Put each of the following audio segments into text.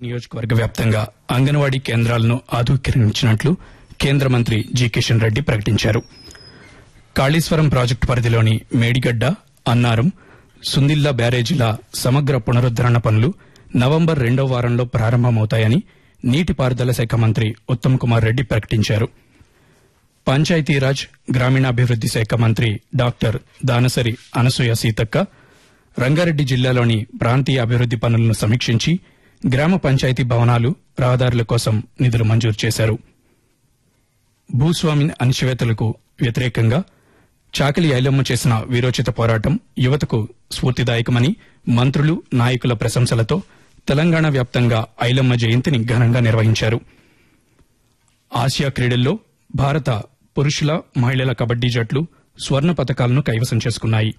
నియోజకవర్గ వ్యాప్తంగా అంగన్వాడీ కేంద్రాలను ఆధునీకరించినట్లు కేంద్ర మంత్రి జి కిషన్ రెడ్డి ప్రకటించారు కాళేశ్వరం ప్రాజెక్టు పరిధిలోని మేడిగడ్డ అన్నారం సుందిల్లా బ్యారేజీల సమగ్ర పునరుద్దరణ పనులు నవంబర్ రెండో వారంలో ప్రారంభమవుతాయని నీటిపారుదల శాఖ మంత్రి ఉత్తమ్ కుమార్ రెడ్డి ప్రకటించారు పంచాయతీరాజ్ గ్రామీణాభివృద్ది శాఖ మంత్రి డాక్టర్ దానసరి అనసూయ సీతక్క రంగారెడ్డి జిల్లాలోని ప్రాంతీయ అభివృద్ది పనులను సమీక్షించి గ్రామ పంచాయతీ భవనాలు రహదారుల కోసం నిధులు మంజూరు చేశారు భూస్వామి అణచివేతలకు వ్యతిరేకంగా చాకలి ఐలమ్మ చేసిన వీరోచిత పోరాటం యువతకు స్ఫూర్తిదాయకమని మంత్రులు నాయకుల ప్రశంసలతో తెలంగాణ వ్యాప్తంగా ఐలమ్మ జయంతిని ఘనంగా నిర్వహించారు ఆసియా క్రీడల్లో భారత పురుషుల మహిళల కబడ్డీ జట్లు స్వర్ణ పతకాలను కైవసం చేసుకున్నాయి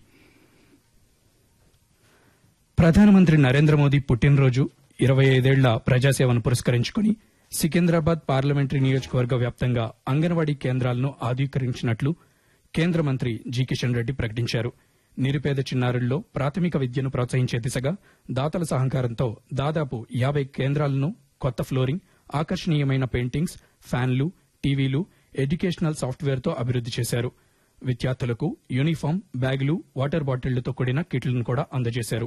ప్రధానమంత్రి నరేంద్ర మోదీ పుట్టినరోజు ఇరవై ఐదేళ్ల ప్రజాసేవను పురస్కరించుకుని సికింద్రాబాద్ పార్లమెంటరీ నియోజకవర్గ వ్యాప్తంగా అంగన్వాడీ కేంద్రాలను ఆధునీకరించినట్లు కేంద్ర మంత్రి జి కిషన్ రెడ్డి ప్రకటించారు నిరుపేద చిన్నారుల్లో ప్రాథమిక విద్యను ప్రోత్సహించే దిశగా దాతల సహకారంతో దాదాపు యాభై కేంద్రాలను కొత్త ఫ్లోరింగ్ ఆకర్షణీయమైన పెయింటింగ్స్ ఫ్యాన్లు టీవీలు ఎడ్యుకేషనల్ సాఫ్ట్వేర్తో అభివృద్ది చేశారు విద్యార్థులకు యూనిఫామ్ బ్యాగులు వాటర్ బాటిళ్లతో కూడిన కిట్లను కూడా అందజేశారు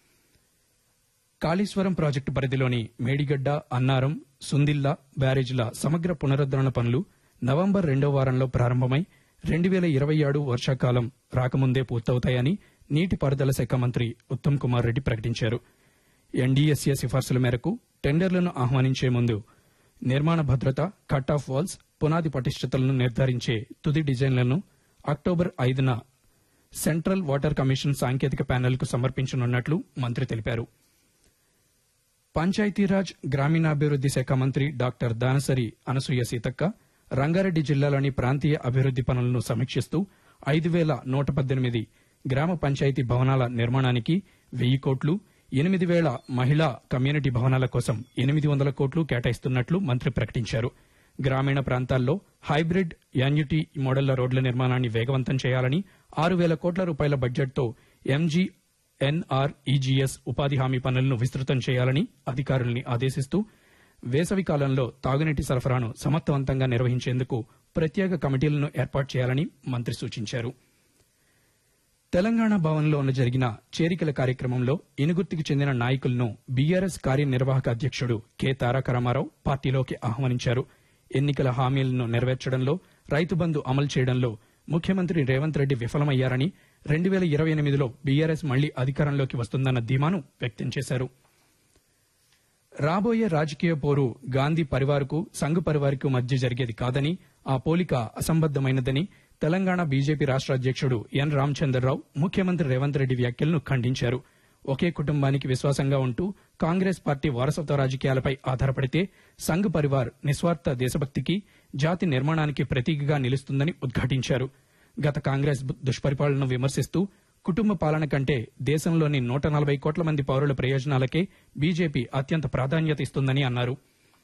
కాళేశ్వరం ప్రాజెక్టు పరిధిలోని మేడిగడ్డ అన్నారం సుందిల్లా బ్యారేజీల సమగ్ర పునరుద్దరణ పనులు నవంబర్ రెండో వారంలో ప్రారంభమై రెండు వేల ఇరవై ఏడు వర్షాకాలం రాకముందే పూర్తవుతాయని నీటిపారుదల శాఖ మంత్రి ఉత్తమ్ కుమార్ రెడ్డి ప్రకటించారు ఎన్డీఎస్ఏ సిఫార్సుల మేరకు టెండర్లను ఆహ్వానించే ముందు నిర్మాణ భద్రత కట్ ఆఫ్ వాల్స్ పునాది పటిష్టతలను నిర్ధారించే తుది డిజైన్లను అక్టోబర్ ఐదున సెంట్రల్ వాటర్ కమిషన్ సాంకేతిక ప్యానెల్కు సమర్పించనున్నట్లు మంత్రి తెలిపారు పంచాయతీరాజ్ గ్రామీణాభివృద్ది శాఖ మంత్రి డాక్టర్ దానసరి అనసూయ సీతక్క రంగారెడ్డి జిల్లాలోని ప్రాంతీయ అభివృద్ది పనులను సమీక్షిస్తూ ఐదు వేల నూట పద్దెనిమిది గ్రామ పంచాయతీ భవనాల నిర్మాణానికి వెయ్యి కోట్లు ఎనిమిది వేల మహిళా కమ్యూనిటీ భవనాల కోసం ఎనిమిది వందల కోట్లు కేటాయిస్తున్నట్లు మంత్రి ప్రకటించారు గ్రామీణ ప్రాంతాల్లో హైబ్రిడ్ యాన్యుటీ మోడళ్ల రోడ్ల నిర్మాణాన్ని వేగవంతం చేయాలని ఆరు వేల కోట్ల రూపాయల బడ్జెట్తో ఎంజీ ఎన్ఆర్ఈజీఎస్ ఉపాధి హామీ పనులను విస్తృతం చేయాలని అధికారుల్ని ఆదేశిస్తూ వేసవి కాలంలో తాగునీటి సరఫరాను సమర్థవంతంగా నిర్వహించేందుకు ప్రత్యేక కమిటీలను ఏర్పాటు చేయాలని మంత్రి సూచించారు తెలంగాణ భవన్లో జరిగిన చేరికల కార్యక్రమంలో ఇనుగుర్తికి చెందిన నాయకులను బీఆర్ఎస్ కార్యనిర్వాహక అధ్యక్షుడు కె తారక రామారావు పార్టీలోకి ఆహ్వానించారు ఎన్నికల హామీలను నెరవేర్చడంలో రైతు బంధు అమలు చేయడంలో ముఖ్యమంత్రి రేవంత్ రెడ్డి విఫలమయ్యారని రెండు వేల ఇరవై ఎనిమిదిలో బీఆర్ఎస్ మళ్లీ అధికారంలోకి వస్తుందన్న ధీమాను వ్యక్తం చేశారు రాబోయే రాజకీయ పోరు గాంధీ పరివార్కు సంఘ్ పరివార్కు మధ్య జరిగేది కాదని ఆ పోలిక అసంబద్దమైనదని తెలంగాణ బీజేపీ రాష్ట్ర అధ్యక్షుడు ఎన్ రామచంద్రరావు ముఖ్యమంత్రి రేవంత్ రెడ్డి వ్యాఖ్యలను ఖండించారు ఒకే కుటుంబానికి విశ్వాసంగా ఉంటూ కాంగ్రెస్ పార్టీ వారసత్వ రాజకీయాలపై ఆధారపడితే సంఘ్ పరివార్ నిస్వార్థ దేశభక్తికి జాతి నిర్మాణానికి ప్రతీకగా నిలుస్తుందని ఉద్ఘాటించారు గత కాంగ్రెస్ దుష్పరిపాలనను విమర్శిస్తూ కుటుంబ పాలన కంటే దేశంలోని నూట నలభై కోట్ల మంది పౌరుల ప్రయోజనాలకే బీజేపీ అత్యంత ప్రాధాన్యత ఇస్తుందని అన్నారు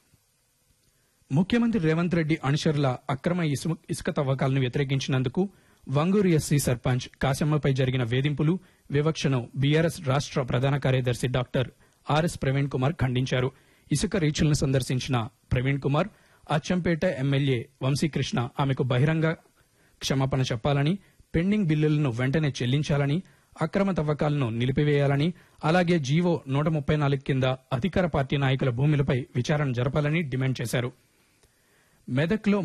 ముఖ్యమంత్రి రేవంత్ రెడ్డి అనుచరుల అక్రమ ఇసు- ఇసుక తవ్వకాలను వ్యతిరేకించినందుకు వంగూరు ఎస్సీ సర్పంచ్ కాశమ్మపై జరిగిన వేధింపులు వివక్షను బీఆర్ఎస్ రాష్ట్ర ప్రధాన కార్యదర్శి డాక్టర్ ఆర్ఎస్ ప్రవీణ్ కుమార్ ఖండించారు ఇసుక రీచులను సందర్శించిన ప్రవీణ్ కుమార్ అచ్చంపేట ఎమ్మెల్యే వంశీకృష్ణ ఆమెకు బహిరంగ క్షమాపణ చెప్పాలని పెండింగ్ బిల్లులను వెంటనే చెల్లించాలని అక్రమ తవ్వకాలను నిలిపివేయాలని అలాగే జీవో నూట ముప్పై నాలుగు కింద అధికార పార్టీ నాయకుల భూములపై విచారణ జరపాలని డిమాండ్ చేశారు మెదక్లో